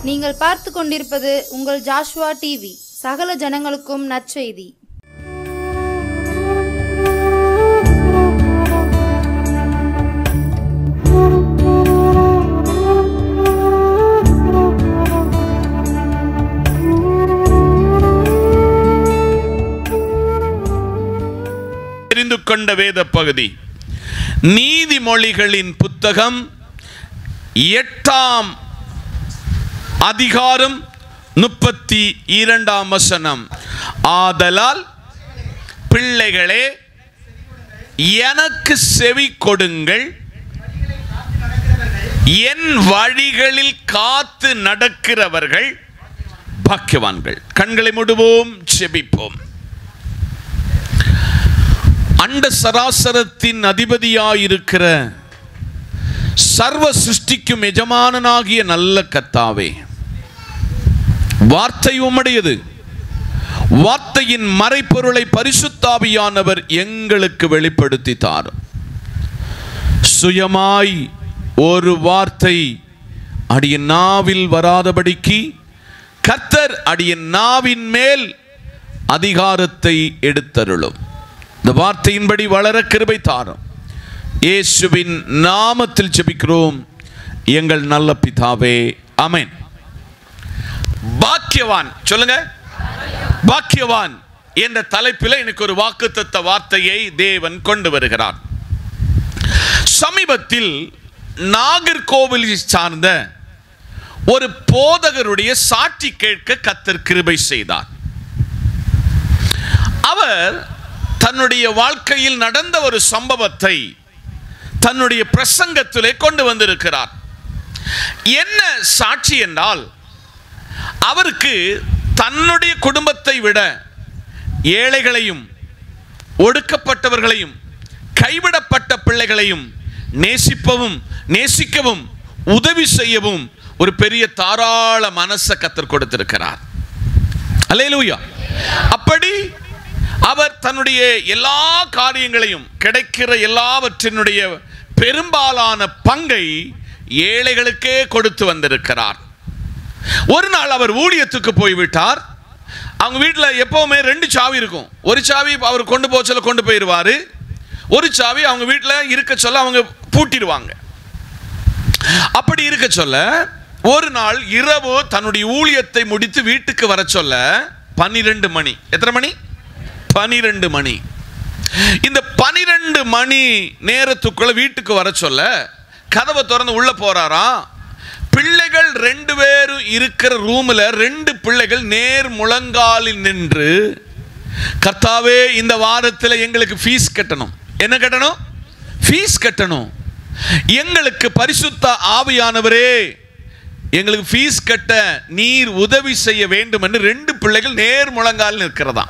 நீங்கள் பார்த்து கொண்டிருப்பது உங்கள் ஜாஷ்வா டிவி சகல ஜனங்களுக்கும் நற்செய்தி தெரிந்து கொண்ட வேத பகுதி நீதிமொழிகளின் புத்தகம் எட்டாம் அதிகாரம் முப்பத்தி இரண்டாம் வசனம் ஆதலால் பிள்ளைகளே எனக்கு செவி கொடுங்கள் என் வழிகளில் காத்து நடக்கிறவர்கள் பாக்கியவான்கள் கண்களை மூடுவோம் செபிப்போம் அண்ட சராசரத்தின் அதிபதியாயிருக்கிற சர்வ சிருஷ்டிக்கும் எஜமானனாகிய நல்ல கத்தாவே வார்த்தை உம்முடையது வார்த்தையின் மறைப்பொருளை பரிசுத்தாவியானவர் எங்களுக்கு வெளிப்படுத்தி தாரும் சுயமாய் ஒரு வார்த்தை அடியின் நாவில் வராதபடிக்கு கர்த்தர் அடியின் நாவின் மேல் அதிகாரத்தை எடுத்தருளும் இந்த வார்த்தையின்படி வளர கிருபை தாரும் இயேசுவின் நாமத்தில் ஜெபிக்கிறோம் எங்கள் நல்ல பிதாவே ஆமென் பாக்கியவான் சொல்லுங்க பாக்கியவான் என்ற தலைப்பில் எனக்கு ஒரு வாக்குத்தத்த வார்த்தையை தேவன் கொண்டு வருகிறார் சமீபத்தில் நாகர்கோவிலை சார்ந்த ஒரு போதகருடைய சாட்சி கேட்க கத்தர் கிருபை செய்தார் அவர் தன்னுடைய வாழ்க்கையில் நடந்த ஒரு சம்பவத்தை தன்னுடைய பிரசங்கத்திலே கொண்டு வந்திருக்கிறார் என்ன சாட்சி என்றால் அவருக்கு தன்னுடைய குடும்பத்தை விட ஏழைகளையும் ஒடுக்கப்பட்டவர்களையும் கைவிடப்பட்ட பிள்ளைகளையும் நேசிப்பவும் நேசிக்கவும் உதவி செய்யவும் ஒரு பெரிய தாராள மனசை கத்தர் கொடுத்திருக்கிறார் அல்லேலூயா அப்படி அவர் தன்னுடைய எல்லா காரியங்களையும் கிடைக்கிற எல்லாவற்றினுடைய பெரும்பாலான பங்கை ஏழைகளுக்கே கொடுத்து வந்திருக்கிறார் ஒரு நாள் அவர் ஊழியத்துக்கு போய்விட்டார் அவங்க வீட்டில் எப்பவுமே ரெண்டு சாவி இருக்கும் ஒரு சாவி அவர் கொண்டு போக சொல்ல கொண்டு போயிடுவார் ஒரு சாவி அவங்க வீட்டில் இருக்க சொல்ல அவங்க பூட்டிடுவாங்க அப்படி இருக்க சொல்ல ஒரு நாள் இரவு தன்னுடைய ஊழியத்தை முடித்து வீட்டுக்கு வர சொல்ல பன்னிரெண்டு மணி எத்தனை மணி பனிரெண்டு மணி இந்த பனிரெண்டு மணி நேரத்துக்குள்ள வீட்டுக்கு வர சொல்ல கதவை திறந்து உள்ள போறாராம் பிள்ளைகள் ரெண்டு பேரும் இருக்கிற ரூம்ல ரெண்டு பிள்ளைகள் நேர் முழங்காலில் நின்று கர்த்தாவே இந்த வாரத்தில் எங்களுக்கு ஃபீஸ் கட்டணும் என்ன கட்டணும் ஃபீஸ் கட்டணும் எங்களுக்கு பரிசுத்த ஆவியானவரே எங்களுக்கு ஃபீஸ் கட்ட நீர் உதவி செய்ய வேண்டும் என்று ரெண்டு பிள்ளைகள் நேர் முழங்கால் நிற்கிறதா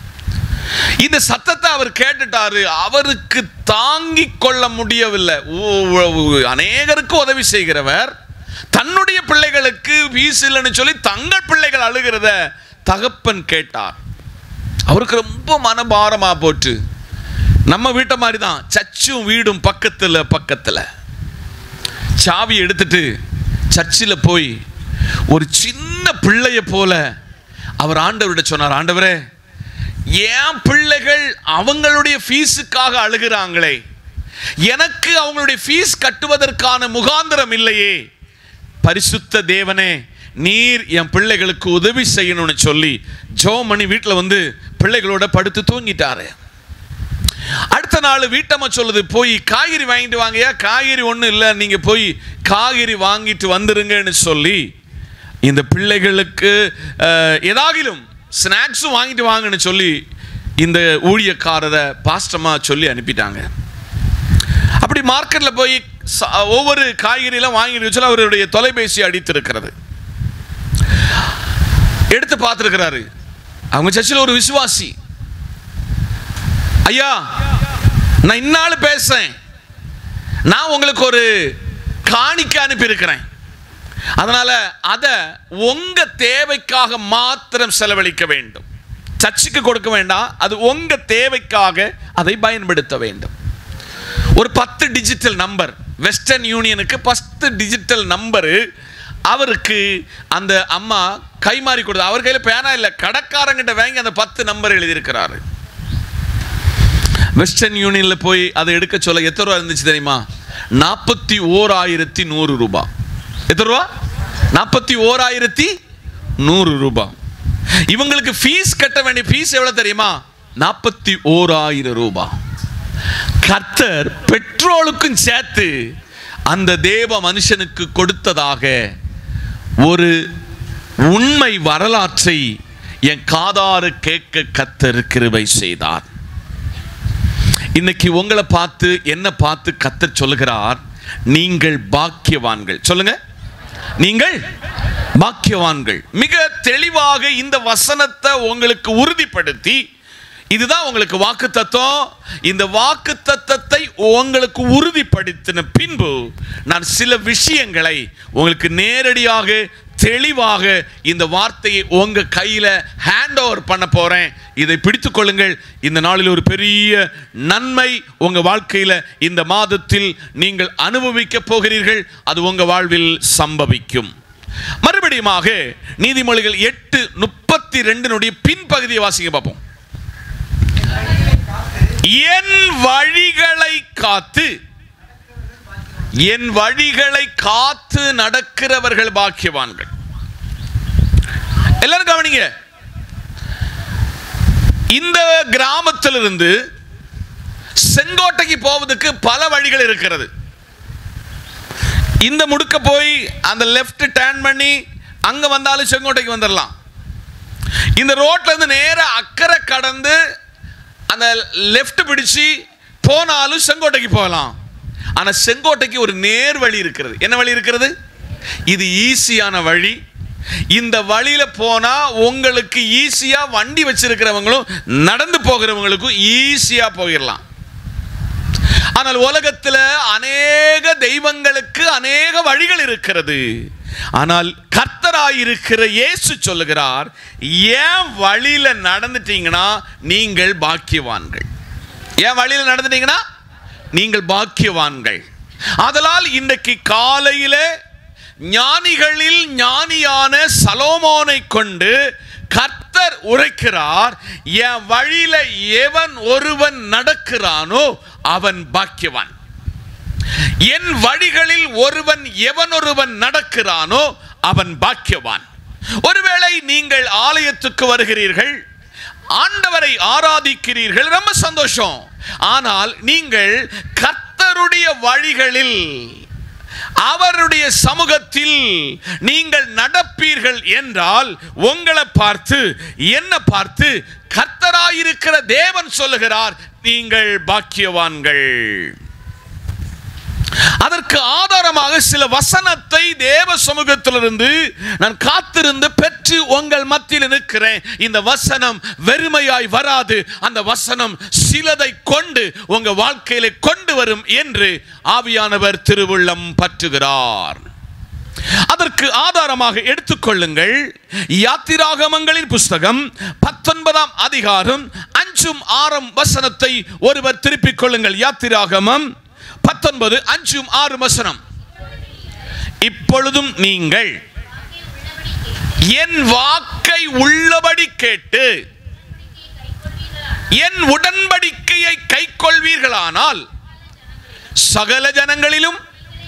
இந்த சத்தத்தை அவர் கேட்டுட்டாரு அவருக்கு தாங்கிக் கொள்ள முடியவில்லை ஓ- ஓ- அநேகருக்கு உதவி செய்கிறவர் தன்னுடைய பிள்ளைகளுக்கு ஃபீஸ் இல்லைன்னு சொல்லி தங்கள் பிள்ளைகள் அழுகிறத தகப்பன் கேட்டார் அவருக்கு ரொம்ப மனபாரமா போட்டு நம்ம வீட்டை மாதிரி தான் சர்ச்சும் வீடும் பக்கத்தில் பக்கத்தில் சாவி எடுத்துட்டு சர்ச்சில் போய் ஒரு சின்ன பிள்ளைய போல அவர் ஆண்டவர்கிட்ட சொன்னார் ஆண்டவரே என் பிள்ளைகள் அவங்களுடைய ஃபீஸுக்காக அழுகிறாங்களே எனக்கு அவங்களுடைய ஃபீஸ் கட்டுவதற்கான முகாந்திரம் இல்லையே பரிசுத்த தேவனே நீர் என் பிள்ளைகளுக்கு உதவி செய்யணும்னு சொல்லி ஜோமணி வீட்டில் வந்து பிள்ளைகளோட படுத்து தூங்கிட்டாரு அடுத்த நாள் வீட்டம்மா சொல்லுது போய் காய்கறி வாங்கிட்டு வாங்கயா காய்கறி ஒன்றும் இல்லை நீங்கள் போய் காய்கறி வாங்கிட்டு வந்துருங்கன்னு சொல்லி இந்த பிள்ளைகளுக்கு அஹ், ஏதாகிலும் ஸ்நாக்ஸும் வாங்கிட்டு வாங்கன்னு சொல்லி இந்த ஊழியக்காரரை பாஸ்டமா சொல்லி அனுப்பிட்டாங்க அப்படி மார்க்கெட்டில் போய் ச- ஒவ்வொரு காய்கறியெல்லாம் வாங்கிட்டு சொல்லி அவருடைய தொலைபேசி அடித்திருக்கிறது எடுத்து பார்த்துருக்கிறாரு அவங்க சர்ச்சில் ஒரு விசுவாசி ஐயா நான் இந்நாள் பேசுறேன் நான் உங்களுக்கு ஒரு காணிக்க அனுப்பியிருக்கிறேன் அதனால அதை உங்க தேவைக்காக மாத்திரம் செலவழிக்க வேண்டும் சர்ச்சுக்கு கொடுக்க வேண்டாம் அது உங்க தேவைக்காக அதை பயன்படுத்த வேண்டும் ஒரு பத்து டிஜிட்டல் நம்பர் வெஸ்டர்ன் யூனியனுக்கு பத்து டிஜிட்டல் நம்பரு அவருக்கு அந்த அம்மா கைமாறி கொடுத்து அவர் கையில் பேனா இல்லை கடைக்காரங்கிட்ட வாங்கி அந்த பத்து நம்பர் எழுதியிருக்கிறாரு வெஸ்டர்ன் யூனியன்ல போய் அதை எடுக்க சொல்ல எத்தனை ரூபா இருந்துச்சு தெரியுமா நாற்பத்தி ஓராயிரத்தி நூறு ரூபாய் எத்தனை ரூபா நாற்பத்தி ஓராயிரத்தி நூறு ரூபாய் இவங்களுக்கு ஃபீஸ் கட்ட வேண்டிய ஃபீஸ் எவ்வளவு தெரியுமா நாற்பத்தி ஓராயிரம் ரூபாய் கர்த்தர் பெட்ரோலுக்கும் சேர்த்து அந்த தேவ மனுஷனுக்கு கொடுத்ததாக ஒரு உண்மை வரலாற்றை என் காதாறு கேட்க கர்த்தர் கிருபை செய்தார் இன்னைக்கு உங்களை பார்த்து என்ன பார்த்து கத்தர் சொல்லுகிறார் நீங்கள் பாக்கியவான்கள் சொல்லுங்க நீங்கள் பாக்கியவான்கள் மிக தெளிவாக இந்த வசனத்தை உங்களுக்கு உறுதிப்படுத்தி இதுதான் உங்களுக்கு வாக்கு தத்துவம் இந்த வாக்கு தத்தத்தை உங்களுக்கு உறுதிப்படுத்தின பின்பு நான் சில விஷயங்களை உங்களுக்கு நேரடியாக தெளிவாக இந்த வார்த்தையை உங்க கையில ஹேண்ட் ஓவர் பண்ண போறேன் இதை பிடித்துக் கொள்ளுங்கள் இந்த நாளில் ஒரு பெரிய நன்மை உங்க வாழ்க்கையில இந்த மாதத்தில் நீங்கள் அனுபவிக்க போகிறீர்கள் அது உங்க வாழ்வில் சம்பவிக்கும் மறுபடியுமாக நீதிமொழிகள் எட்டு முப்பத்தி ரெண்டினுடைய பின்பகுதியை வாசிங்க பார்ப்போம் என் வழிகளை காத்து என் வழிகளை காத்து நடக்கிறவர்கள் பாக்கியவான்கள் எல்லாரும் கவனிங்க இந்த கிராமத்திலிருந்து செங்கோட்டைக்கு போவதற்கு பல வழிகள் இருக்கிறது இந்த முடுக்க போய் அந்த லெஃப்ட் டேர்ன் பண்ணி அங்க வந்தாலும் செங்கோட்டைக்கு வந்துடலாம் இந்த ரோட்ல இருந்து நேரா அக்கறை கடந்து அந்த லெஃப்ட் பிடிச்சு போனாலும் செங்கோட்டைக்கு போகலாம் ஆனா செங்கோட்டைக்கு ஒரு நேர் வழி இருக்கிறது என்ன வழி இருக்கிறது இது ஈஸியான வழி இந்த வழியில போனா உங்களுக்கு ஈஸியா வண்டி வச்சிருக்கிறவங்களும் நடந்து போகிறவங்களுக்கும் ஈஸியா போயிடலாம் ஆனால் உலகத்தில் அநேக தெய்வங்களுக்கு அநேக வழிகள் இருக்கிறது ஆனால் கர்த்தராயிருக்கிற இயேசு சொல்லுகிறார் ஏன் வழியில நடந்துட்டீங்கன்னா நீங்கள் பாக்கியவான்கள் ஏன் வழியில நடந்துட்டீங்கன்னா நீங்கள் பாக்கியவான்கள் அதனால் இன்றைக்கு காலையிலே ஞானிகளில் ஞானியான சலோமோனை கொண்டு கர்த்தர் உரைக்கிறார் என் வழியில எவன் ஒருவன் நடக்கிறானோ அவன் பாக்கியவான் என் வழிகளில் ஒருவன் எவன் ஒருவன் நடக்கிறானோ அவன் பாக்கியவான் ஒருவேளை நீங்கள் ஆலயத்துக்கு வருகிறீர்கள் ஆண்டவரை ஆராதிக்கிறீர்கள் ரொம்ப சந்தோஷம் ஆனால் நீங்கள் கர்த்தருடைய வழிகளில் அவருடைய சமூகத்தில் நீங்கள் நடப்பீர்கள் என்றால் உங்களை பார்த்து என்ன பார்த்து கர்த்தராயிருக்கிற தேவன் சொல்லுகிறார் நீங்கள் பாக்கியவான்கள் அதற்கு ஆதாரமாக சில வசனத்தை தேவ சமூகத்திலிருந்து நான் காத்திருந்து பெற்று உங்கள் மத்தியில் நிற்கிறேன் இந்த வசனம் வெறுமையாய் வராது அந்த வசனம் சிலதை கொண்டு உங்க வாழ்க்கையில கொண்டு வரும் என்று ஆவியானவர் திருவுள்ளம் பற்றுகிறார் அதற்கு ஆதாரமாக எடுத்துக்கொள்ளுங்கள் யாத்திராகமங்களின் புஸ்தகம் பத்தொன்பதாம் அதிகாரம் அஞ்சும் ஆறும் வசனத்தை ஒருவர் திருப்பிக் கொள்ளுங்கள் யாத்திராகமம் பத்தொன்பது அஞ்சும் ஆறு வசனம் இப்பொழுதும் நீங்கள் என் வாக்கை உள்ளபடி கேட்டு என் உடன்படிக்கையை கைக்கொள்வீர்களானால் சகல ஜனங்களிலும்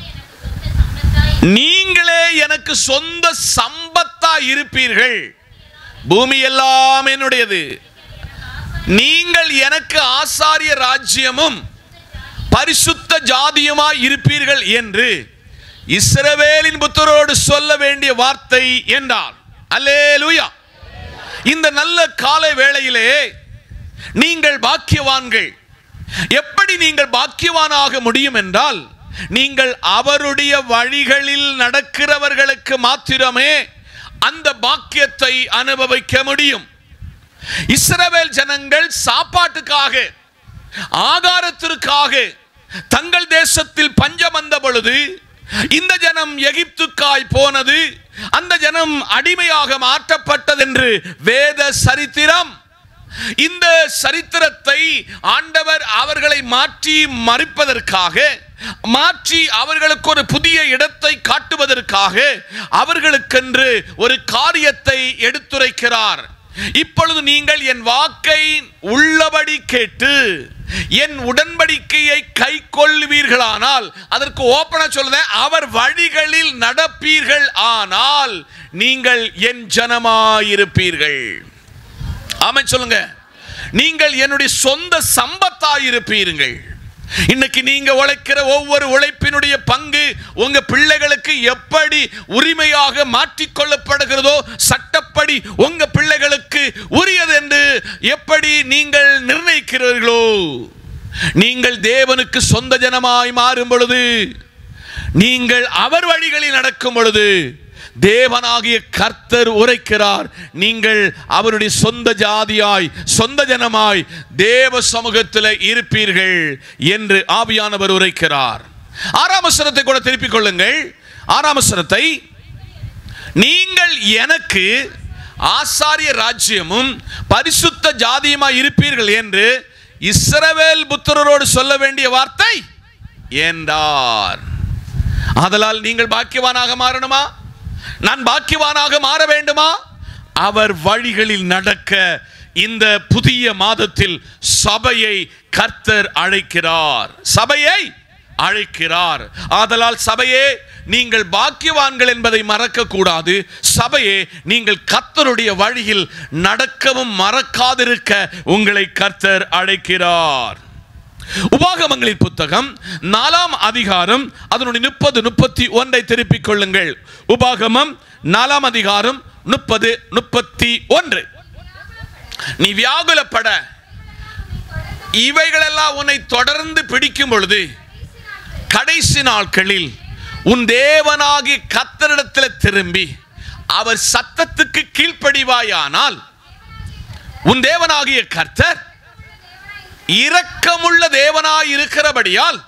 நீங்களே எனக்கு சொந்த சம்பத்தா இருப்பீர்கள் பூமி எல்லாம் என்னுடையது நீங்கள் எனக்கு ஆசாரிய ராஜ்யமும் பரிசுத்த ஜாதியுமாய் இருப்பீர்கள் என்று இஸ்ரவேலின் புத்தரோடு சொல்ல வேண்டிய வார்த்தை என்றார் அல்லேலூயா இந்த நல்ல காலை வேளையிலே நீங்கள் பாக்கியவான்கள் எப்படி நீங்கள் பாக்கியவானாக முடியும் என்றால் நீங்கள் அவருடைய வழிகளில் நடக்கிறவர்களுக்கு மாத்திரமே அந்த பாக்கியத்தை அனுபவிக்க முடியும் இஸ்ரவேல் ஜனங்கள் சாப்பாட்டுக்காக ஆகாரத்திற்காக தங்கள் தேசத்தில் பஞ்சம் வந்த பொழுது இந்த ஜனம் எகிப்துக்காய் போனது அந்த ஜனம் அடிமையாக மாற்றப்பட்டது என்று வேத சரித்திரம் இந்த சரித்திரத்தை ஆண்டவர் அவர்களை மாற்றி மறிப்பதற்காக மாற்றி அவர்களுக்கு ஒரு புதிய இடத்தை காட்டுவதற்காக அவர்களுக்கென்று ஒரு காரியத்தை எடுத்துரைக்கிறார் இப்பொழுது நீங்கள் என் வாக்கை உள்ளபடி கேட்டு என் உடன்படிக்கையை கை கொள்வீர்களானால் அதற்கு ஓப்பனா சொல்லுதேன் அவர் வழிகளில் நடப்பீர்கள் ஆனால் நீங்கள் என் ஜனமாயிருப்பீர்கள் ஆமை சொல்லுங்க நீங்கள் என்னுடைய சொந்த சம்பத்தாயிருப்பீர்கள் இன்னைக்கு நீங்க உழைக்கிற ஒவ்வொரு உழைப்பினுடைய பங்கு உங்க பிள்ளைகளுக்கு எப்படி உரிமையாக மாற்றிக்கொள்ளப்படுகிறதோ சட்டப்படி உங்க பிள்ளைகளுக்கு உரியது என்று எப்படி நீங்கள் நிர்ணயிக்கிறீர்களோ நீங்கள் தேவனுக்கு சொந்த ஜனமாய் மாறும் பொழுது நீங்கள் அவர் வழிகளில் நடக்கும் பொழுது தேவனாகிய கர்த்தர் உரைக்கிறார் நீங்கள் அவருடைய சொந்த ஜாதியாய் சொந்த ஜனமாய் தேவ சமூகத்தில் இருப்பீர்கள் என்று ஆவியானவர் உரைக்கிறார் ஆறாம் வசனத்தை கூட திருப்பிக் கொள்ளுங்கள் ஆறாம் வசனத்தை நீங்கள் எனக்கு ஆசாரிய ராஜ்யமும் பரிசுத்த ஜாதியுமாய் இருப்பீர்கள் என்று இஸ்ரவேல் புத்திரரோடு சொல்ல வேண்டிய வார்த்தை என்றார் ஆதலால் நீங்கள் பாக்கியவானாக மாறணுமா நான் பாக்கியவானாக மாற வேண்டுமா அவர் வழிகளில் நடக்க இந்த புதிய மாதத்தில் சபையை கர்த்தர் அழைக்கிறார் சபையை அழைக்கிறார் ஆதலால் சபையே நீங்கள் பாக்கியவான்கள் என்பதை மறக்க கூடாது சபையே நீங்கள் கர்த்தருடைய வழியில் நடக்கவும் மறக்காதிருக்க உங்களை கர்த்தர் அழைக்கிறார் உபாகமங்களின் புத்தகம் நாலாம் அதிகாரம் அதனுடைய முப்பது முப்பத்தி ஒன்றை திருப்பிக் கொள்ளுங்கள் உபாகமம் நாலாம் அதிகாரம் முப்பது முப்பத்தி ஒன்று நீ வியாகுலப்பட இவைகளெல்லாம் உன்னை தொடர்ந்து பிடிக்கும் பொழுது கடைசி நாட்களில் உன் தேவனாகிய கத்தரிடத்தில் திரும்பி அவர் சத்தத்துக்கு கீழ்ப்படிவாயானால் உன் தேவனாகிய கர்த்தர் இரக்கமுள்ள தேவனாய் இருக்கிறபடியால்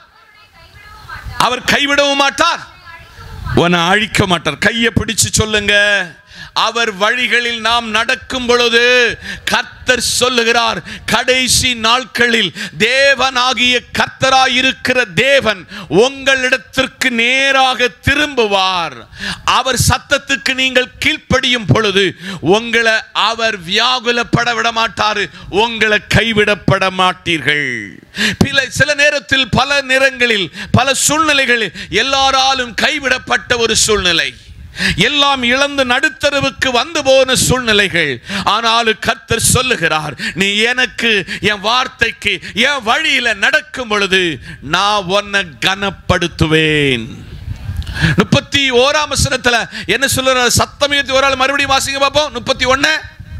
அவர் கைவிடவும் மாட்டார் உன்னை அழிக்க மாட்டார் கையை பிடிச்சு சொல்லுங்க அவர் வழிகளில் நாம் நடக்கும் பொழுது கர்த்தர் சொல்லுகிறார் கடைசி நாட்களில் தேவனாகிய கர்த்தராயிருக்கிற தேவன் உங்களிடத்திற்கு நேராக திரும்புவார் அவர் சத்தத்துக்கு நீங்கள் கீழ்ப்படியும் பொழுது உங்களை அவர் வியாகுலப்பட விட மாட்டாரு உங்களை கைவிடப்பட மாட்டீர்கள் பில சில நேரத்தில் பல நேரங்களில் பல சூழ்நிலைகளில் எல்லாராலும் கைவிடப்பட்ட ஒரு சூழ்நிலை எல்லாம் இழந்து நடுத்தருவுக்கு வந்து போன சூழ்நிலைகள் ஆனாலும் கர்த்தர் சொல்லுகிறார் நீ எனக்கு என் வார்த்தைக்கு என் வழியில நடக்கும் பொழுது நான் உன்னை கனப்படுத்துவேன் முப்பத்தி ஓராம் வசனத்துல என்ன சொல்லுற சத்தம் ஏற்றி ஒரு ஆள் மறுபடியும் வாசிங்க பார்ப்போம் முப்பத்தி ஒன்னு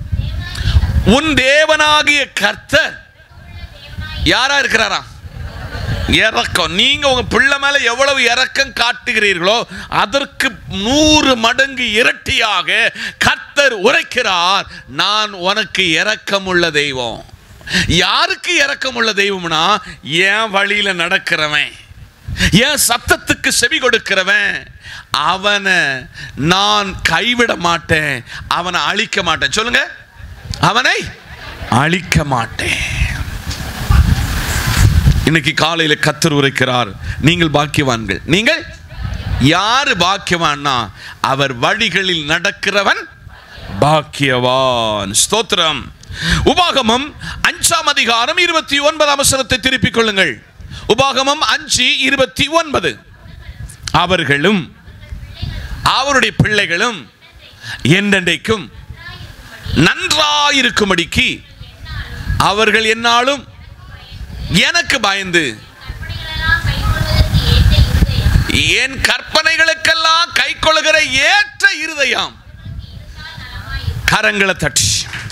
உன் தேவனாகிய கர்த்தர் யாரா இருக்கிறாரா இறக்கம் நீங்க உங்க பிள்ளை மேல எவ்வளவு இறக்கம் காட்டுகிறீர்களோ அதற்கு நூறு மடங்கு இரட்டியாக கர்த்தர் உரைக்கிறார் நான் உனக்கு இரக்கமுள்ள தெய்வம் யாருக்கு இரக்கமுள்ள தெய்வம்னா என் வழியில நடக்கிறவன் என் சத்தத்துக்கு செவி கொடுக்கிறவன் அவனை நான் கைவிட மாட்டேன் அவனை அழிக்க மாட்டேன் சொல்லுங்க அவனை அழிக்க மாட்டேன் இன்னைக்கு காலையில் கத்தர் உரைக்கிறார் நீங்கள் பாக்கியவான்கள் நீங்கள் யாரு பாக்கியவான்னா அவர் வழிகளில் நடக்கிறவன் பாக்கியவான் ஸ்தோத்திரம் உபாகமம் அஞ்சாம் அதிகாரம் இருபத்தி ஒன்பதாம் அவசரத்தை திருப்பிக் கொள்ளுங்கள் உபாகமம் அஞ்சு இருபத்தி ஒன்பது அவர்களும் அவருடைய பிள்ளைகளும் என்றென்றைக்கும் நன்றாயிருக்கும்படிக்கு அவர்கள் என்னாலும் எனக்கு பயந்து என் கற்பனைகளுக்கெல்லாம் கை கொள்ளுகிற ஏற்ற இருதயம் கரங்களை தட்டி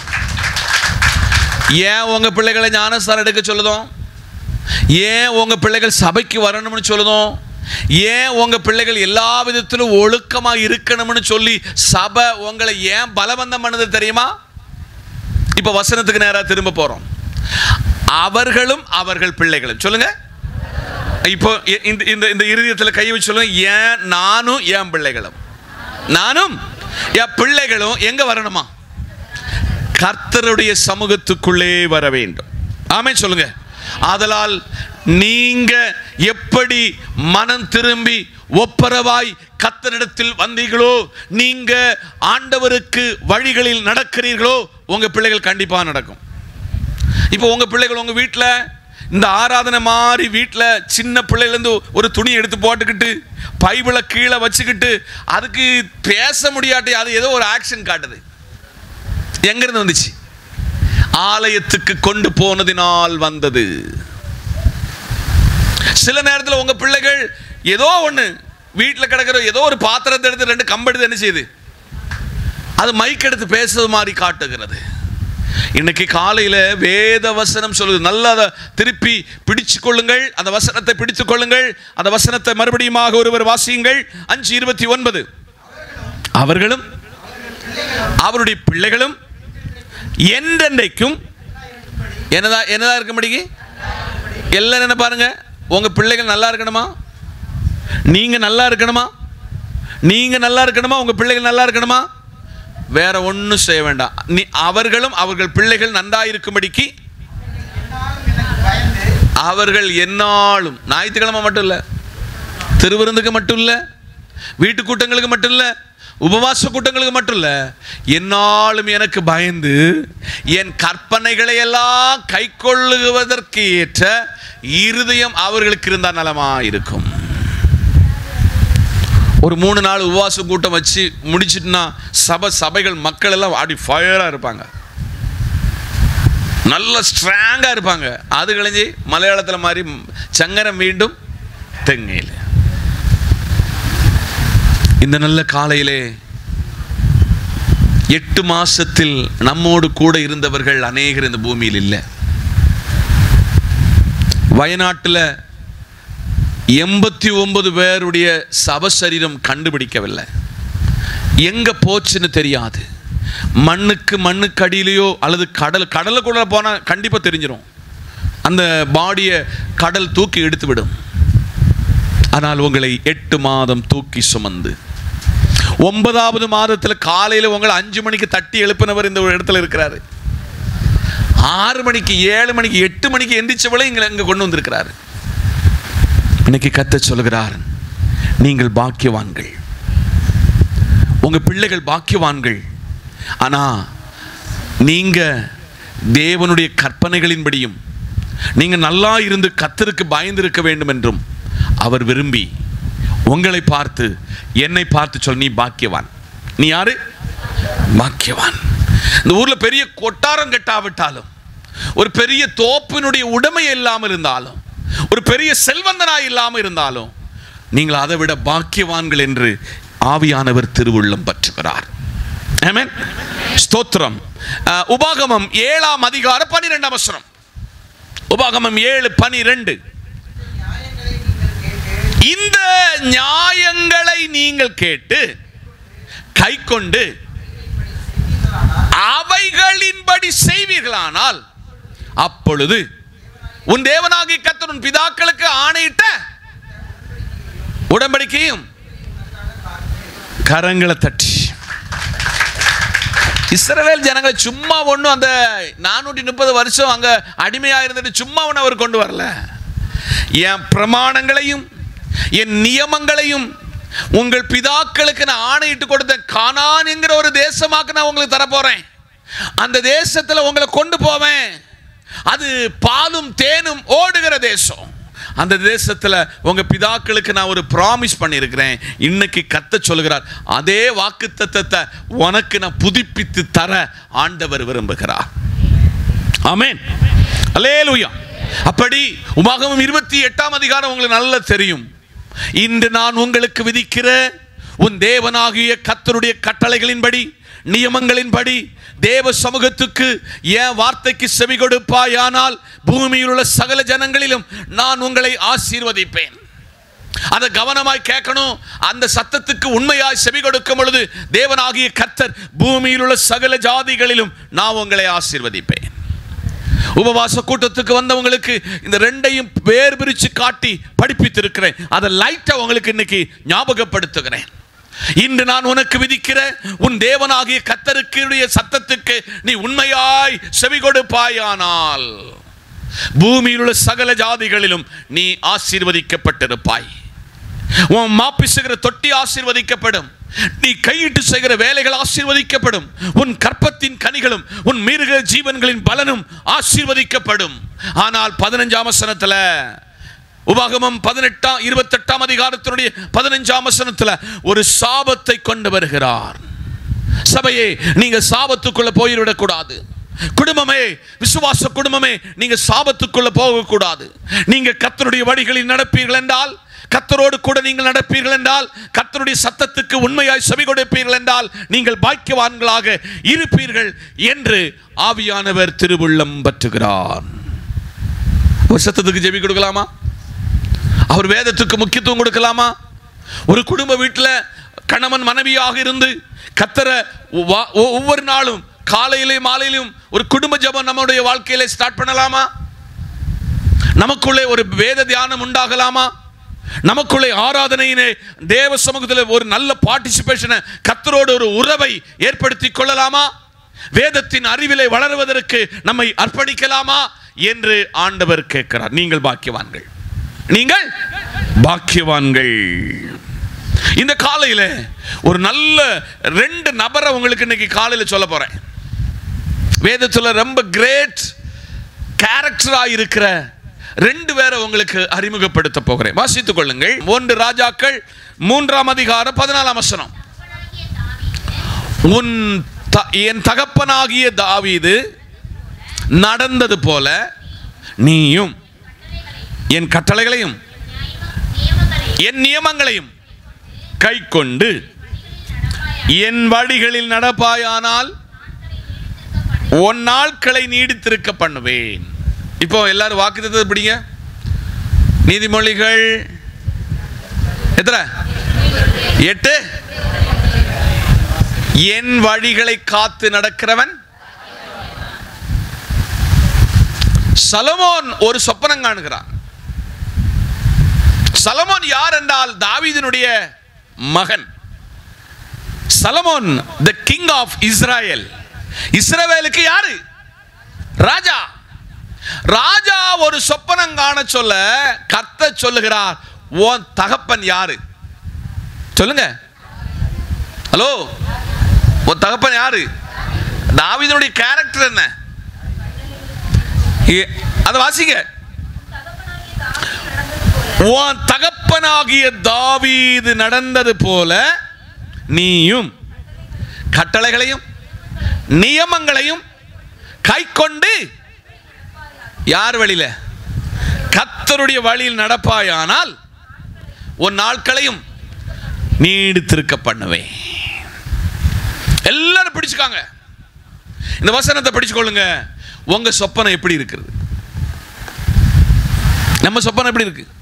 ஏன் உங்க பிள்ளைகளை ஞானஸ்தானம் எடுக்க சொல்லுதோம் ஏன் உங்க பிள்ளைகள் சபைக்கு வரணும்னு சொல்லுதோம் ஏன் உங்க பிள்ளைகள் எல்லா விதத்திலும் ஒழுக்கமா இருக்கணும்னு சொல்லி சபை உங்களை ஏன் பலவந்தம் பண்ணுது தெரியுமா இப்ப வசனத்துக்கு நேரா திரும்ப போறோம் அவர்களும் அவர்கள் பிள்ளைகளும் சொல்லுங்க இப்போ இ- இந்த இந்த இந்த இருதயத்தில் கை வச்சு சொல்லுங்க ஏன் நானும் என் பிள்ளைகளும் நானும் என் பிள்ளைகளும் எங்க வரணுமா கர்த்தருடைய சமூகத்துக்குள்ளே வர வேண்டும் ஆமே சொல்லுங்க ஆதலால் நீங்க எப்படி மனம் திரும்பி ஒப்பரவாய் கத்தரிடத்தில் வந்தீர்களோ நீங்க ஆண்டவருக்கு வழிகளில் நடக்கிறீர்களோ உங்க பிள்ளைகள் கண்டிப்பா நடக்கும் இப்போ உங்க பிள்ளைகள் உங்க வீட்டில் இந்த ஆராதனை மாதிரி வீட்டில் சின்ன பிள்ளையிலேருந்து ஒரு துணி எடுத்து போட்டுக்கிட்டு பைபிளை கீழே வச்சுக்கிட்டு அதுக்கு பேச முடியாட்டி அது ஏதோ ஒரு ஆக்ஷன் காட்டுது எங்கிருந்து வந்துச்சு ஆலயத்துக்கு கொண்டு போனதினால் வந்தது சில நேரத்தில் உங்க பிள்ளைகள் ஏதோ ஒன்று வீட்டில் கிடக்கிற ஏதோ ஒரு பாத்திரத்தை எடுத்து ரெண்டு கம்பெடுத்து என்ன செய்யுது அது மைக் எடுத்து பேசுறது மாதிரி காட்டுகிறது இன்னைக்கு காலையில வேத வசனம் சொல்லுது நல்லா அதை திருப்பி பிடிச்சு கொள்ளுங்கள் அந்த வசனத்தை பிடித்து கொள்ளுங்கள் அந்த வசனத்தை மறுபடியுமாக ஒருவர் வாசியுங்கள் அஞ்சு இருபத்தி ஒன்பது அவர்களும் அவருடைய பிள்ளைகளும் என்றென்றைக்கும் என்னதா என்னதா இருக்க முடியுங்க எல்லாம் என்ன பாருங்க உங்க பிள்ளைகள் நல்லா இருக்கணுமா நீங்க நல்லா இருக்கணுமா நீங்க நல்லா இருக்கணுமா உங்க பிள்ளைகள் நல்லா இருக்கணுமா வேற ஒன்றும் செய்ய வேண்டாம் நீ அவர்களும் அவர்கள் பிள்ளைகள் நன்றாயிருக்கும்படிக்கு அவர்கள் என்னாலும் ஞாயிற்றுக்கிழமை மட்டும் இல்லை திருவிருந்துக்கு மட்டும் இல்லை வீட்டு கூட்டங்களுக்கு மட்டும் இல்லை உபவாச கூட்டங்களுக்கு மட்டும் இல்லை என்னாலும் எனக்கு பயந்து என் கற்பனைகளை எல்லாம் கை கொள்ளுவதற்கு ஏற்ற இருதயம் அவர்களுக்கு இருந்தால் நலமா இருக்கும் ஒரு மூணு நாள் உபவாச கூட்டம் வச்சு முடிச்சிட்டுனா சபை சபைகள் மக்கள் எல்லாம் அப்படி ஃபயராக இருப்பாங்க நல்ல ஸ்ட்ராங்காக இருப்பாங்க அது கழிஞ்சு மலையாளத்தில் மாதிரி சங்கரம் மீண்டும் தெங்கையில் இந்த நல்ல காலையிலே எட்டு மாசத்தில் நம்மோடு கூட இருந்தவர்கள் அநேகர் இந்த பூமியில் இல்லை வயநாட்டில் எண்பத்தி ஒன்பது பேருடைய சவசரீரம் கண்டுபிடிக்கவில்லை எங்க போச்சுன்னு தெரியாது மண்ணுக்கு மண்ணுக்கு அடியிலையோ அல்லது கடல் கடலுக்குள்ள போனால் கண்டிப்பாக தெரிஞ்சிடும் அந்த பாடியை கடல் தூக்கி எடுத்து விடும் ஆனால் உங்களை எட்டு மாதம் தூக்கி சுமந்து ஒன்பதாவது மாதத்தில் காலையில் உங்களை அஞ்சு மணிக்கு தட்டி எழுப்பினவர் இந்த ஒரு இடத்துல இருக்கிறாரு ஆறு மணிக்கு ஏழு மணிக்கு எட்டு மணிக்கு எந்திரிச்சவளை இங்கே இங்கே கொண்டு வந்திருக்கிறாரு இன்னைக்கு கத்த சொல்கிறார் நீங்கள் பாக்கியவான்கள் உங்க பிள்ளைகள் பாக்கியவான்கள் ஆனா நீங்க தேவனுடைய கற்பனைகளின்படியும் நீங்க நல்லா இருந்து கத்தருக்கு பயந்திருக்க வேண்டும் என்றும் அவர் விரும்பி உங்களை பார்த்து என்னை பார்த்து சொல் நீ பாக்கியவான் நீ யாரு பாக்கியவான் இந்த ஊர்ல பெரிய கொட்டாரம் கட்டாவிட்டாலும் ஒரு பெரிய தோப்பினுடைய உடைமை இல்லாமல் இருந்தாலும் ஒரு பெரிய செல்வந்தனாய் இல்லாமல் இருந்தாலும் நீங்கள் அதை விட பாக்கியவான்கள் என்று ஆவியானவர் திருவுள்ளம் பற்றுகிறார் ஆமென் ஸ்தோத்திரம் அஹ், உபாகமம் ஏழாம் அதிகார பனிரெண்டாம் வசனம் உபாகமம் ஏழு பனிரெண்டு இந்த நியாயங்களை நீங்கள் கேட்டு கை கொண்டு அவைகளின்படி செய்வீர்களானால் அப்பொழுது உன் தேவனாகிய கர்த்தர் உன் பிதாக்களுக்கு ஆணையிட்ட உடன்படிக்கையும் கரங்களை தட்டி இஸ்ரவேல் ஜனங்களை சும்மா ஒன்றும் அந்த நானூற்றி முப்பது வருஷம் அங்கே அடிமையாக இருந்துட்டு சும்மா ஒன்று அவர் கொண்டு வரல என் பிரமாணங்களையும் என் நியமங்களையும் உங்கள் பிதாக்களுக்கு நான் ஆணையிட்டு கொடுத்த கானான் என்கிற ஒரு தேசமாக்கு நான் உங்களுக்கு தரப்போறேன் அந்த தேசத்தில் உங்களை கொண்டு போவேன் அது பாலும் தேனும் ஓடுகிற தேசம் அந்த தேசத்தில் உங்க பிதாக்களுக்கு நான் ஒரு ப்ராமிஸ் பண்ணியிருக்கிறேன் இன்னைக்கு கத்த சொல்கிறார் அதே வாக்கு தத்தத்தை உனக்கு நான் புதுப்பித்து தர ஆண்டவர் விரும்புகிறார் ஆமென் அல்லேலூயா அப்படி உமாகமம் இருபத்தி எட்டாம் அதிகாரம் உங்களுக்கு நல்லா தெரியும் இன்று நான் உங்களுக்கு விதிக்கிற உன் தேவனாகிய கத்தருடைய கட்டளைகளின்படி நியமங்களின்படி தேவ சமூகத்துக்கு என் வார்த்தைக்கு செவி கொடுப்பாயானால் பூமியில் உள்ள சகல ஜனங்களிலும் நான் உங்களை ஆசீர்வதிப்பேன் அதை கவனமாய் கேட்கணும் அந்த சத்தத்துக்கு உண்மையாய் செவி கொடுக்கும் பொழுது தேவனாகிய கர்த்தர் பூமியில் உள்ள சகல ஜாதிகளிலும் நான் உங்களை ஆசீர்வதிப்பேன் உபவாச கூட்டத்துக்கு வந்தவங்களுக்கு இந்த ரெண்டையும் வேர் பிரிச்சு காட்டி படிப்பித்திருக்கிறேன் அதை லைட்டா உங்களுக்கு இன்னைக்கு ஞாபகப்படுத்துகிறேன் இன்று நான் உனக்கு விதிக்கிற உன் தேவனாகிய கத்தருக்கு சத்தத்துக்கு நீ உண்மையாய் செவி கொடுப்பாயானால் பூமியில் உள்ள சகல ஜாதிகளிலும் நீ ஆசீர்வதிக்கப்பட்டிருப்பாய் உன் மாப்பிசுகிற தொட்டி ஆசீர்வதிக்கப்படும் நீ கையிட்டு செய்கிற வேலைகள் ஆசீர்வதிக்கப்படும் உன் கற்பத்தின் கனிகளும் உன் மிருக ஜீவன்களின் பலனும் ஆசீர்வதிக்கப்படும் ஆனால் பதினஞ்சாம் வசனத்துல உபாகமம் பதினெட்டாம் இருபத்தெட்டாம் அதிகாரத்தினுடைய பதினஞ்சாம் வசனத்துல ஒரு சாபத்தை கொண்டு வருகிறார் சபையே நீங்க சாபத்துக்குள்ள போயிடக் கூடாது குடும்பமே விசுவாச குடும்பமே நீங்க சாபத்துக்குள்ள போகக்கூடாது நீங்க கத்தருடைய வழிகளில் நடப்பீர்கள் என்றால் கத்தரோடு கூட நீங்கள் நடப்பீர்கள் என்றால் கத்தருடைய சத்தத்துக்கு உண்மையாய் செவி கொடுப்பீர்கள் என்றால் நீங்கள் பாக்கியவான்களாக இருப்பீர்கள் என்று ஆவியானவர் திருவுள்ளம் பற்றுகிறார் ஒரு சத்தத்துக்கு ஜெபி கொடுக்கலாமா அவர் வேதத்துக்கு முக்கியத்துவம் கொடுக்கலாமா ஒரு குடும்ப வீட்டில் கணவன் மனைவியாக இருந்து கத்தர வா- ஒ- ஒவ்வொரு நாளும் காலையிலும் மாலையிலும் ஒரு குடும்ப ஜெபம் நம்முடைய வாழ்க்கையில ஸ்டார்ட் பண்ணலாமா நமக்குள்ளே ஒரு வேத தியானம் உண்டாகலாமா நமக்குள்ளே ஆராதனையினே தேவ சமூகத்தில் ஒரு நல்ல பார்ட்டிசிபேஷனை கத்தரோடு ஒரு உறவை ஏற்படுத்தி கொள்ளலாமா வேதத்தின் அறிவிலை வளருவதற்கு நம்மை அர்ப்பணிக்கலாமா என்று ஆண்டவர் கேட்கிறார் நீங்கள் பாக்கியவான்கள் நீங்கள் பாக்கியவான்கள் இந்த காலையில ஒரு நல்ல ரெண்டு நபரை உங்களுக்கு இன்னைக்கு காலையில சொல்ல போறேன் வேதத்துல ரொம்ப கிரேட் கேரக்டரா இருக்கிற ரெண்டு பேரை உங்களுக்கு அறிமுகப்படுத்த போகிறேன் வாசித்துக் கொள்ளுங்கள் ஒன்று ராஜாக்கள் மூன்றாம் அதிகாரம் பதினாலாம் வசனம் உன் த- என் தகப்பனாகிய தாவீது நடந்தது போல நீயும் என் கட்டளைகளையும் என் நியமங்களையும் கை கொண்டு என் வழிகளில் நடப்பாயானால் உன் நாட்களை நீடித்திருக்க பண்ணுவேன் இப்போ எல்லாரும் வாக்குத்தத்தை பிடிங்க நீதிமொழிகள் எத்தனை எட்டு என் வழிகளை காத்து நடக்கிறவன் சலமோன் ஒரு சொப்பனம் காணுகிறான் சலமோன் யார் என்றால் தாவீதினுடைய மகன் Solomon the king of Israel இஸ்ரவேலுக்கு யாரு ராஜா ராஜா ஒரு சொப்பனம் காண சொல்ல கத்த சொல்லுகிறார் உன் தகப்பன் யாரு சொல்லுங்க ஹலோ உன் தகப்பன் யாரு தாவீதுடைய கேரக்டர் என்ன ஏ- அதை வாசிங்க உன் தகப்பனாகிய தாவீது நடந்தது போல நீயும் கட்டளைகளையும் நியமங்களையும் கை கொண்டு யார் வழியில கத்தருடைய வழியில் நடப்பாயானால் உன் நாட்களையும் நீடித்திருக்க பண்ணுவேன் எல்லாரும் பிடிச்சுக்காங்க இந்த வசனத்தை பிடிச்சுக்கொள்ளுங்க உங்க சொப்பனம் எப்படி இருக்கிறது நம்ம சொப்பனம் எப்படி இருக்கு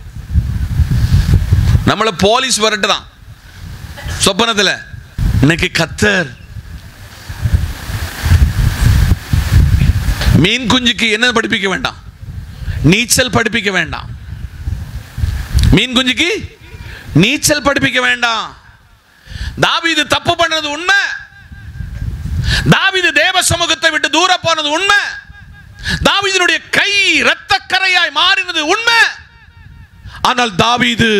நம்மள போலீஸ் வரட்டு தான் சொப்பனத்தில் இன்னைக்கு கத்தர் மீன் குஞ்சுக்கு என்ன படிப்பிக்க வேண்டாம் நீச்சல் படிப்பிக்க வேண்டாம் மீன் குஞ்சுக்கு நீச்சல் படிப்பிக்க வேண்டாம் தாவீது தப்பு பண்ணது உண்மை தாவீது தேவ சமூகத்தை விட்டு தூர போனது உண்மை தாவீதினுடைய கை இரத்தக்கரையாய் மாறினது உண்மை ஆனால் தாவீது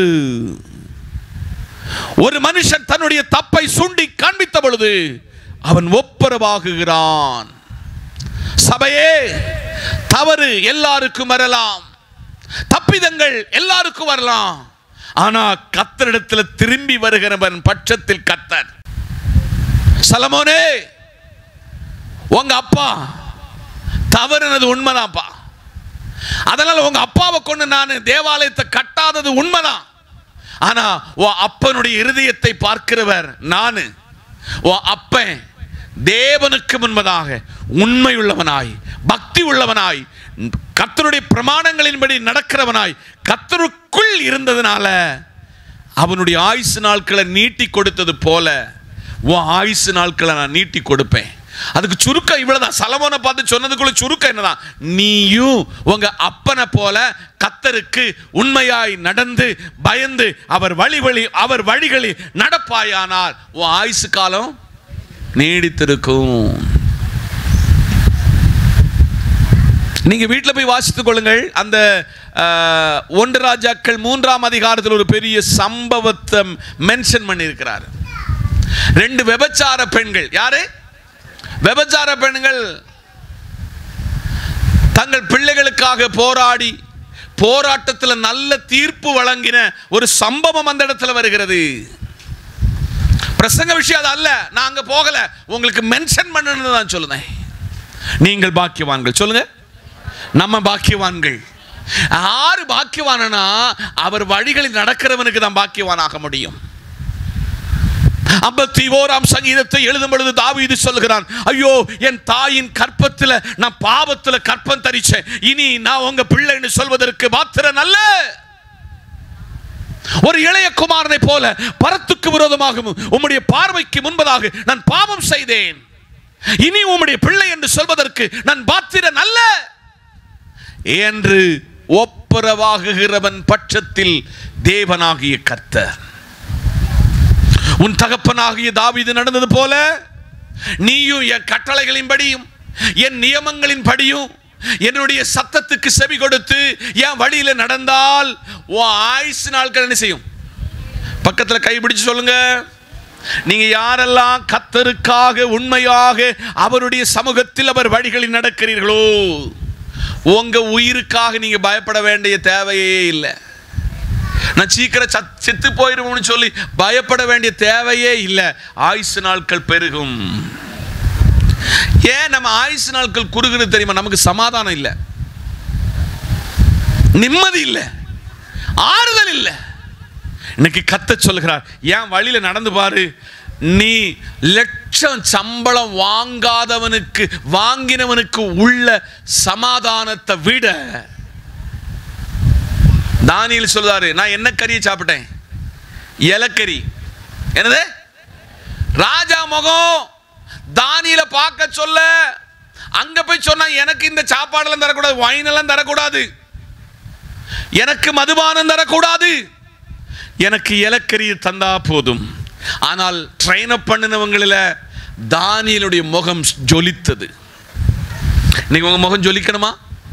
ஒரு மனுஷன் தன்னுடைய தப்பை சுண்டி காண்பித்த பொழுது அவன் ஒப்புரவாகுகிறான் சபையே தவறு எல்லாருக்கும் வரலாம் தப்பிதங்கள் எல்லாருக்கும் வரலாம் ஆனா கத்தரிடத்தில் திரும்பி வருகிறவன் பட்சத்தில் கத்தர் சலமோனே உங்க அப்பா தவறுனது உண்மைதான்ப்பா அதனால உங்க அப்பாவை கொண்டு நான் தேவாலயத்தை கட்டாதது உண்மைதான் ஆனா உன் அப்பனுடைய இருதயத்தை பார்க்கிறவர் நானு உன் அப்பன் தேவனுக்கு முன்பதாக உண்மை உள்ளவனாய் பக்தி உள்ளவனாய் கத்தருடைய பிரமாணங்களின்படி நடக்கிறவனாய் கத்தருக்குள் இருந்ததுனால அவனுடைய ஆயுசு நாட்களை நீட்டி கொடுத்தது போல உன் ஆயுசு நாட்களை நான் நீட்டி கொடுப்பேன் அதுக்கு சுருக்கம் இவ்வளவுதான் சலமோனை பார்த்து சொன்னதுக்குள்ள சுருக்கம் என்னதான் நீயும் உங்க அப்பனை போல கத்தருக்கு உண்மையாய் நடந்து பயந்து அவர் வழி வழி அவர் வழிகளில் நடப்பாயானால் உன் ஆயுசு காலம் நீடித்திருக்கும் நீங்க வீட்டில் போய் வாசித்துக் கொள்ளுங்கள் அந்த அஹ், ஒன்று ராஜாக்கள் மூன்றாம் அதிகாரத்தில் ஒரு பெரிய சம்பவத்தை மென்ஷன் பண்ணியிருக்கிறார் ரெண்டு விபச்சார பெண்கள் யாரு விபச்சார பெண்கள் தங்கள் பிள்ளைகளுக்காக போராடி போராட்டத்தில் நல்ல தீர்ப்பு வழங்கின ஒரு சம்பவம் அந்த இடத்துல வருகிறது பிரசங்க விஷயம் அது அல்ல நான் அங்க போகல உங்களுக்கு மென்ஷன் பண்ணணும்னு தான் சொல்லுதேன் நீங்கள் பாக்கியவான்கள் சொல்லுங்க நம்ம பாக்கியவான்கள் ஆறு பாக்கியவானா அவர் வழிகளில் நடக்கிறவனுக்கு தான் பாக்கியவானாக முடியும் ஐம்பத்தி ஓராம் சங்கீதத்தை எழுதும் பொழுது தாவீது சொல்கிறான் ஐயோ என் தாயின் கற்பத்தில் நான் பாவத்தில் கற்பம் தரிச்சேன் இனி நான் உங்க பிள்ளைன்னு சொல்வதற்கு மாத்திரம் நல்ல ஒரு இளைய குமாரனை போல பரத்துக்கு விரோதமாகவும் உம்முடைய பார்வைக்கு முன்பதாக நான் பாவம் செய்தேன் இனி உம்முடைய பிள்ளை என்று சொல்வதற்கு நான் பாத்திரன் அல்ல என்று ஒப்புரவாகுகிறவன் பட்சத்தில் தேவனாகிய கர்த்தர் உன் தகப்பனாகிய தாவீது நடந்தது போல நீயும் என் கட்டளைகளின்படியும் என் நியமங்களின் படியும் என்னுடைய சத்தத்துக்கு செவி கொடுத்து என் வழியில நடந்தால் உன் ஆயுசு நாட்கள் என்ன செய்யும் பக்கத்துல கைப்பிடிச்சு சொல்லுங்க நீங்க யாரெல்லாம் கத்தருக்காக உண்மையாக அவருடைய சமூகத்தில் அவர் வழிகளில் நடக்கிறீர்களோ உங்க உயிருக்காக நீங்க பயப்பட வேண்டிய தேவையே இல்லை நான் சீக்கிரம் சத் செத்து போயிருவோம்னு சொல்லி பயப்பட வேண்டிய தேவையே இல்லை ஆயுசு நாட்கள் பெருகும் ஏன் நம்ம ஆயுசு நாட்கள் குறுகுறது தெரியுமா நமக்கு சமாதானம் இல்லை நிம்மதி இல்லை ஆறுதல் இல்லை இன்னைக்கு கத்த சொல்கிறார் ஏன் வழியில நடந்து பாரு நீ லட்சம் சம்பளம் வாங்காதவனுக்கு வாங்கினவனுக்கு உள்ள சமாதானத்தை விட தானியல் சொல்றாரு நான் என்ன கறியை சாப்பிட்டேன் இலக்கறி என்னது ராஜா முகம் தானியில பார்க்க சொல்ல அங்க போய் சொன்னா எனக்கு இந்த சாப்பாடெல்லாம் தரக்கூடாது wine எல்லாம் தரக்கூடாது எனக்கு மதுபானம் தரக்கூடாது எனக்கு இலக்கறியை தந்தா போதும் ஆனால் ட்ரெயின் அப் பண்ணினவங்களில் தானியலுடைய முகம் ஜொலித்தது இன்னைக்கு உங்க முகம் ஜொலிக்கணுமா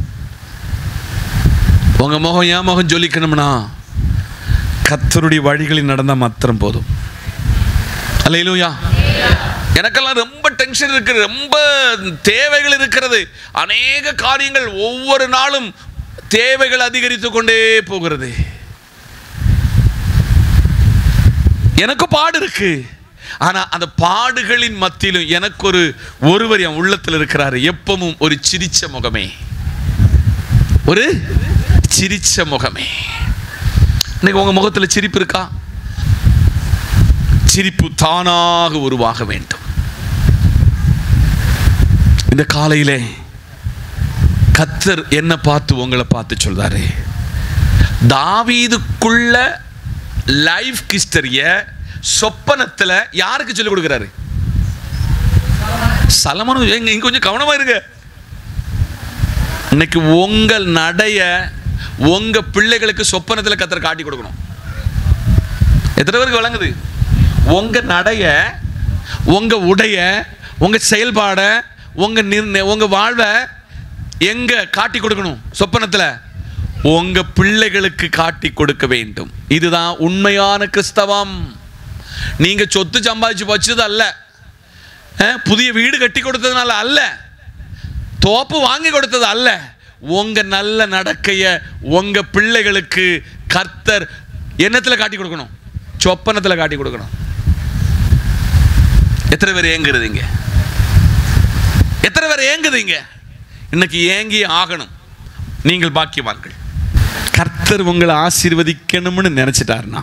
உங்க முகம் ஏன் முகம் ஜொலிக்கணும்னா கத்தருடைய வழிகளில் நடந்தால் மாத்திரம் போதும் அல்லையிலூயா எனக்கெல்லாம் ரொம்ப டென்ஷன் இருக்குது ரொம்ப தேவைகள் இருக்கிறது அநேக காரியங்கள் ஒவ்வொரு நாளும் தேவைகள் அதிகரித்து கொண்டே போகிறது எனக்கு பாடு இருக்கு ஆனா அந்த பாடுகளின் மத்தியிலும் எனக்கு ஒரு ஒருவர் என் உள்ளத்தில் இருக்கிறாரு எப்பவும் ஒரு சிரிச்ச முகமே ஒரு சிரிச்ச முகமே இன்னைக்கு உங்க முகத்துல சிரிப்பு இருக்கா சிரிப்பு தானாக உருவாக வேண்டும் இந்த காலையிலே கத்தர் என்ன பார்த்து உங்களை பார்த்து சொல்றாரு தாவீதுக்குள்ள லைஃப் கிஸ்டரிய சொப்பனத்துல யாருக்கு சொல்லிக் கொடுக்குறாரு சலமனு எங்க இங்க கொஞ்சம் கவனமா இருங்க இன்னைக்கு உங்கள் நடைய உங்க பிள்ளைகளுக்கு சொப்பனத்துல கத்தர் காட்டி கொடுக்கணும் எத்தனை பேருக்கு வழங்குது உங்க நடைய உங்க உடைய உங்க செயல்பாட உங்க நிர்ணய உங்க வாழ்வை எங்க காட்டி கொடுக்கணும் சொப்பனத்துல உங்க பிள்ளைகளுக்கு காட்டி கொடுக்க வேண்டும் இதுதான் உண்மையான கிறிஸ்தவம் நீங்க சொத்து சம்பாதிச்சு வச்சது அல்ல அஹ், புதிய வீடு கட்டி கொடுத்ததுனால அல்ல தோப்பு வாங்கி கொடுத்தது அல்ல உங்க நல்ல நடக்கைய உங்க பிள்ளைகளுக்கு கர்த்தர் என்னத்துல காட்டி கொடுக்கணும் சொப்பனத்துல காட்டி கொடுக்கணும் எத்தனை பேர் ஏங்குறதுங்க எத்தனை பேர் ஏங்குதுங்க இன்னைக்கு ஏங்கி ஆகணும் நீங்கள் பாக்கியவான்கள் கர்த்தர் உங்களை ஆசீர்வதிக்கணும்னு நினைச்சிட்டாருன்னா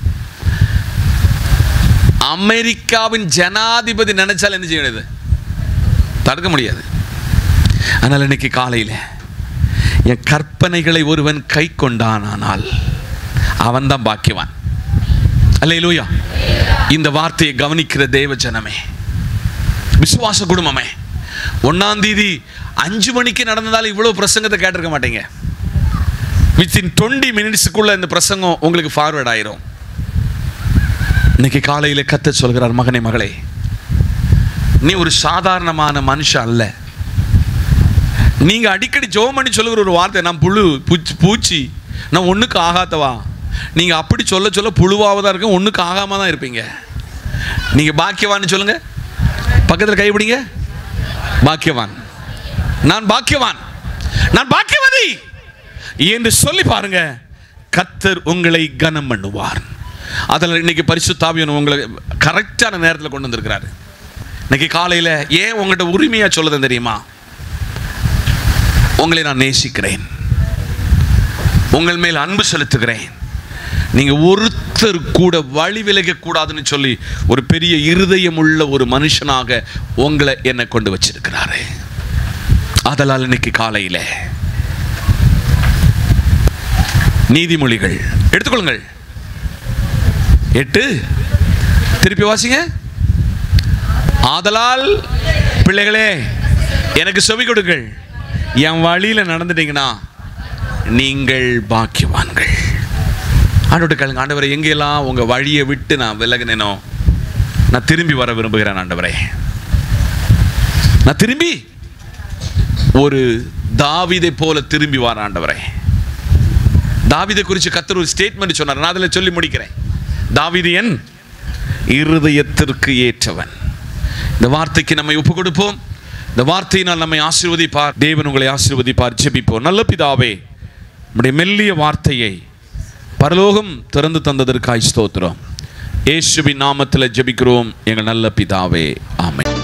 அமெரிக்காவின் ஜனாதிபதி நினைச்சால் என்ன செய்ய முடியாது தடுக்க முடியாது ஆனால் இன்னைக்கு காலையில் என் கற்பனைகளை ஒருவன் கை கொண்டானானால் அவன்தான் பாக்கியவான் அல்லேலூயா இந்த வார்த்தையை கவனிக்கிற தேவ ஜனமே விசுவாச குடும்பமே ஒன்னாம் தேதி அஞ்சு மணிக்கு நடந்ததால் இவ்வளவு பிரசங்கத்தை கேட்டிருக்க மாட்டீங்க வித்தின் டுவெண்ட்டி மினிட்ஸுக்குள்ள இந்த பிரசங்கம் உங்களுக்கு ஃபார்வர்ட் ஆயிரும் இன்னைக்கு காலையில கத்த சொல்கிறார் மகனே மகளே நீ ஒரு சாதாரணமான மனுஷன் அல்ல நீங்க அடிக்கடி ஜெபம் பண்ணி சொல்லுகிற ஒரு வார்த்தை நான் புழு பூச்சி பூச்சி நான் ஒண்ணுக்கு ஆகாதவா நீங்க அப்படி சொல்ல சொல்ல புழுவாவதா இருக்க ஒண்ணுக்கு ஆகாம தான் இருப்பீங்க நீங்க பாக்கியவான்னு சொல்லுங்க பக்கத்தில் கைப்பிடிங்க பாக்கியவான் நான் பாக்கியவான் நான் பாக்கியவதி என்று சொல்லி பாருங்க கத்தர் உங்களை கனம் பண்ணுவார் அதில் இன்னைக்கு பரிசுத்தாவியன் உங்களை கரெக்டான நேரத்தில் கொண்டு வந்திருக்கிறாரு இன்னைக்கு காலையில் ஏன் உங்கள்கிட்ட உரிமையாக சொல்லுதேன் தெரியுமா உங்களை நான் நேசிக்கிறேன் உங்கள் மேல் அன்பு செலுத்துகிறேன் நீங்க ஒருத்தர் கூட வழி விலக கூடாதுன்னு சொல்லி ஒரு பெரிய இருதயம் உள்ள ஒரு மனுஷனாக உங்களை என்னை கொண்டு வச்சிருக்கிறாரு அதனால் இன்னைக்கு காலையில நீதிமொழிகள் எடுத்துக்கொள்ளுங்கள் எட்டு திருப்பி வாசிங்க ஆதலால் பிள்ளைகளே எனக்கு செவி கொடுங்கள் என் வழியில நடந்துட்டீங்கன்னா நீங்கள் பாக்கியவான்கள் ஆண்டோட கேளுங்க ஆண்டவரை எங்கெல்லாம் உங்க வழியை விட்டு நான் விலகினேனோ நான் திரும்பி வர விரும்புகிறேன் ஆண்டவரே நான் திரும்பி ஒரு தாவீதை போல திரும்பி வர ஆண்டவரே தாவீதை குறித்து கத்தர் ஒரு ஸ்டேட்மெண்ட் சொன்னார் நான் அதில் சொல்லி முடிக்கிறேன் தாவீது என் இருதயத்திற்கு ஏற்றவன் இந்த வார்த்தைக்கு நம்மை ஒப்பு கொடுப்போம் இந்த வார்த்தையினால் நம்மை ஆசீர்வதிப்பார் தேவன் உங்களை ஆசீர்வதிப்பார் ஜெபிப்போம் நல்ல பிதாவே நம்முடைய மெல்லிய வார்த்தையை பரலோகம் திறந்து தந்ததற்காய் ஸ்தோத்திரம் இயேசுவின் நாமத்தில் ஜெபிக்கிறோம் எங்கள் நல்ல பிதாவே ஆமென்